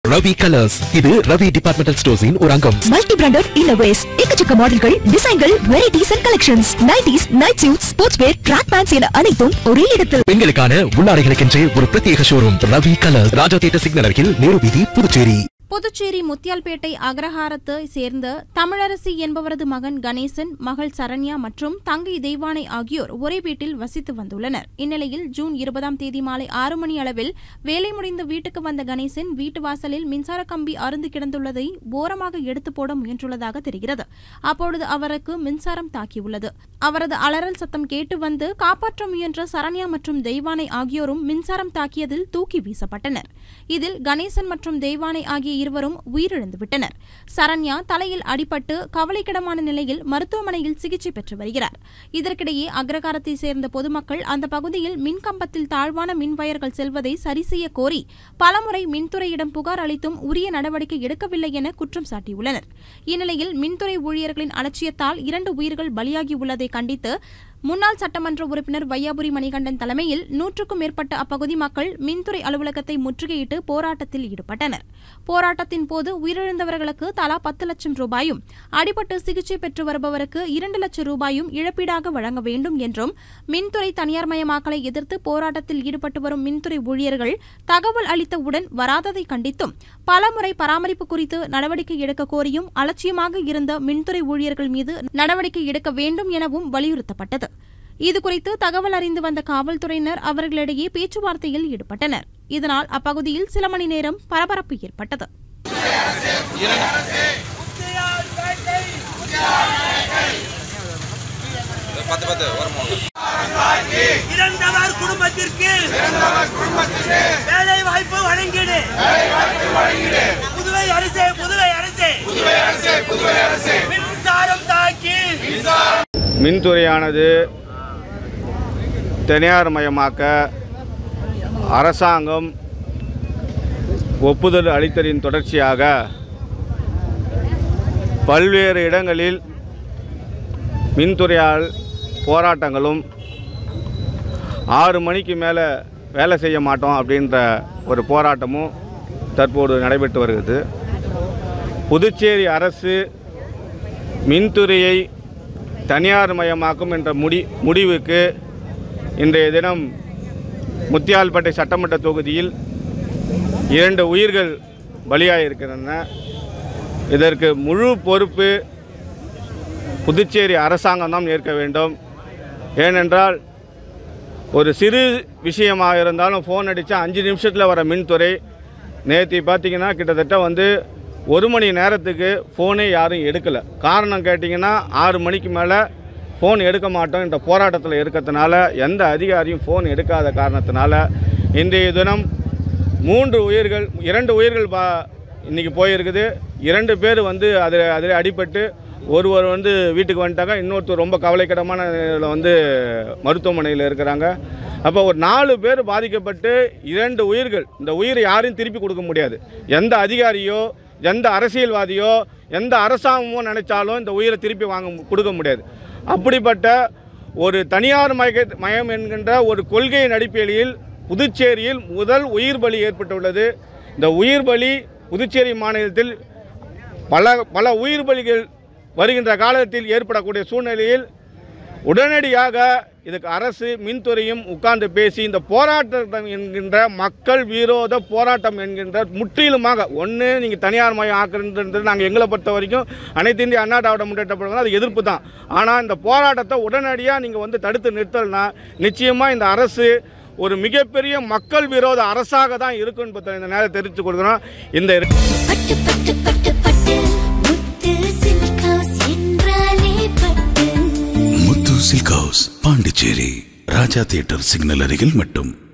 Ravi colours இது Ravi departmental ஸ்டோர்ஸின் ஒரு அங்கம் மல்டி பிராண்டட் இன்னோவேஸ் எக்கச்சக்க மாடல்கள் டிசைன்கள் varieties and collections nighties night suit sports wear track pants என அனைத்தும் ஒரே இடத்தில் பெண்களுக்கான உள்ளாடைகளுக்கென்றே ஒரு பிரத்யேக showroom Ravi Colours Raja theatre signal அருகில் நேரு வீதி புதுச்சேரி புதுச்சேரி முத்தியால்பேட்டை அக்ரஹாரத்தை சேர்ந்த தமிழரசி என்பவரது மகன் கணேசன் மகள் சரண்யா மற்றும் தங்கை தெய்வானை ஆகியோர் ஒரே வீட்டில் வசித்து வந்துள்ளனர் இந்நிலையில் ஜூன் இருபதாம் தேதி மாலை ஆறு மணி அளவில் வேலை முடிந்து வீட்டுக்கு வந்த கணேசன் வீட்டு வாசலில் மின்சார கம்பி அருந்து கிடந்துள்ளதை ஓரமாக எடுத்து போட முயன்றுள்ளதாக தெரிகிறது அப்பொழுது அவருக்கு மின்சாரம் தாக்கியுள்ளது அவரது அலறல் சத்தம் கேட்டு வந்து காப்பாற்ற முயன்ற சரண்யா மற்றும் தெய்வானை ஆகியோரும் மின்சாரம் தாக்கியதில் தூக்கி வீசப்பட்டனர் இதில் கணேசன் மற்றும் தெய்வானை ஆகிய இருவரும் உயிரிழந்து விட்டனர் சரண்யா தலையில் அடிபட்டு கவலைக்கிடமான நிலையில் மருத்துவமனையில் சிகிச்சை பெற்று வருகிறார் இதற்கிடையே அக்ரகாரத்தை சேர்ந்த பொதுமக்கள் அந்த பகுதியில் மின்கம்பத்தில் தாழ்வான மின் வயர்கள் செல்வதை சரி செய்ய கோரி பலமுறை மின்துறையிடம் புகார் அளித்தும் உரிய நடவடிக்கை எடுக்கவில்லை என குற்றம் சாட்டியுள்ளனர் இந்நிலையில் மின்துறை ஊழியர்களின் அலட்சியத்தால் இரண்டு உயிர்கள் பலியாகியுள்ளதை கண்டித்து முன்னாள் சட்டமன்ற உறுப்பினர் வையாபுரி மணிகண்டன் தலைமையில் நூற்றுக்கும் மேற்பட்ட அப்பகுதி மக்கள் மின்துறை அலுவலகத்தை முற்றுகையிட்டு போராட்டத்தில் ஈடுபட்டனர் போராட்டத்தின் போது உயிரிழந்தவர்களுக்கு தலா பத்து லட்சம் ரூபாயும் அடிபட்டு சிகிச்சை பெற்று வருபவருக்கு இரண்டு லட்சம் ரூபாயும் இழப்பீடாக வழங்க வேண்டும் என்றும் மின்துறை தனியார்மயமாக்கலை எதிர்த்து போராட்டத்தில் ஈடுபட்டு வரும் மின்துறை ஊழியர்கள் தகவல் அளித்தவுடன் வராததை கண்டித்தும் பலமுறை பராமரிப்பு குறித்து நடவடிக்கை எடுக்க கோரியும் அலட்சியமாக இருந்த மின்துறை ஊழியர்கள் மீது நடவடிக்கை எடுக்க வேண்டும் எனவும் வலியுறுத்தப்பட்டது இதுகுறித்து தகவல் அறிந்து வந்த காவல்துறையினர் அவர்களிடையே பேச்சுவார்த்தையில் ஈடுபட்டனர் இதனால் அப்பகுதியில் சில மணி நேரம் பரபரப்பு ஏற்பட்டது பத்து பத்து வருமா இறந்தவர் குடும்பத்திற்கு வேலை வாய்ப்பு வழங்கிடு புதுவை அரசே புதுவை அரசே மின்சாரம் தாக்கி மின்துறையானது தனியார் மயமாக்க அரசாங்கம் ஒப்புதல் அளித்தலின் தொடர்ச்சியாக பல்வேறு இடங்களில் மின்துறையால் போராட்டங்களும் ஆறு மணிக்கு மேலே வேலை செய்ய மாட்டோம் அப்படின்ற ஒரு போராட்டமும் தற்போது நடைபெற்று வருகிறது புதுச்சேரி அரசு மின்துறையை தனியார் மயமாக்கும் என்ற முடி முடிவுக்கு இன்றைய தினம் முத்தியால்பேட்டை சட்டமன்ற தொகுதியில் இரண்டு உயிர்கள் பலியாகியிருக்கின்றன இதற்கு முழு பொறுப்பு புதுச்சேரி அரசாங்கம் தான் ஏற்க வேண்டும் ஏனென்றால் ஒரு சிறு விஷயமாக இருந்தாலும் ஃபோன் அடித்தா அஞ்சு நிமிஷத்தில் வர மின்துறை நேற்று பார்த்தீங்கன்னா கிட்டத்தட்ட வந்து ஒரு மணி நேரத்துக்கு ஃபோனே யாரும் எடுக்கலை காரணம் கேட்டிங்கன்னா ஆறு மணிக்கு மேலே ஃபோன் எடுக்க மாட்டோம் இந்த போராட்டத்தில் இருக்கிறதுனால எந்த அதிகாரியும் ஃபோன் எடுக்காத காரணத்தினால இன்றைய தினம் மூன்று உயிர்கள் இரண்டு உயிர்கள் பா இன்றைக்கி போயிருக்குது இரண்டு பேர் வந்து அதில் அதில் அடிபட்டு ஒருவர் வந்து வீட்டுக்கு வந்துட்டாங்க இன்னொருத்தர் ரொம்ப கவலைக்கிடமான நிலையில் வந்து மருத்துவமனையில் இருக்கிறாங்க அப்போ ஒரு நாலு பேர் பாதிக்கப்பட்டு இரண்டு உயிர்கள் இந்த உயிரை யாரையும் திருப்பி கொடுக்க முடியாது எந்த அதிகாரியோ எந்த அரசியல்வாதியோ எந்த அரசாங்கமோ நினைச்சாலும் இந்த உயிரை திருப்பி வாங்க மு- கொடுக்க முடியாது அப்படிப்பட்ட ஒரு தனியார் மய மயம் என்கின்ற ஒரு கொள்கையின் அடிப்படையில் புதுச்சேரியில் முதல் உயிர் பலி ஏற்பட்டுள்ளது இந்த உயிர் பலி புதுச்சேரி மாநிலத்தில் பல பல உயிர் பலிகள் வருகின்ற காலத்தில் ஏற்படக்கூடிய சூழ்நிலையில் உடனடியாக இதுக்கு அரசு மின்துறையும் உட்கார்ந்து பேசி இந்த போராட்டம் என்கின்ற மக்கள் விரோத போராட்டம் என்கின்ற முற்றிலுமாக ஒன்று நீங்கள் தனியார் மயம் ஆக்குறது நாங்கள் எங்களை பொறுத்த வரைக்கும் அனைத்து இந்திய அண்ணா திராவிட முன்னேற்ற கழகம் அது எதிர்ப்பு தான் ஆனால் இந்த போராட்டத்தை உடனடியாக நீங்கள் வந்து தடுத்து நிறுத்தல்னா நிச்சயமாக இந்த அரசு ஒரு மிகப்பெரிய மக்கள் விரோத அரசாக தான் இருக்கும் என்பதை இந்த நேரம் தெரிவித்துக் கொடுக்குறோம் இந்த பட்டு பட்டு பட்டு பட்டு முத்து சில்க் ஹவுஸ் என்றாலே பட்டு Muthu silk house Pondicherry Raja theatre signal அருகில் மட்டும்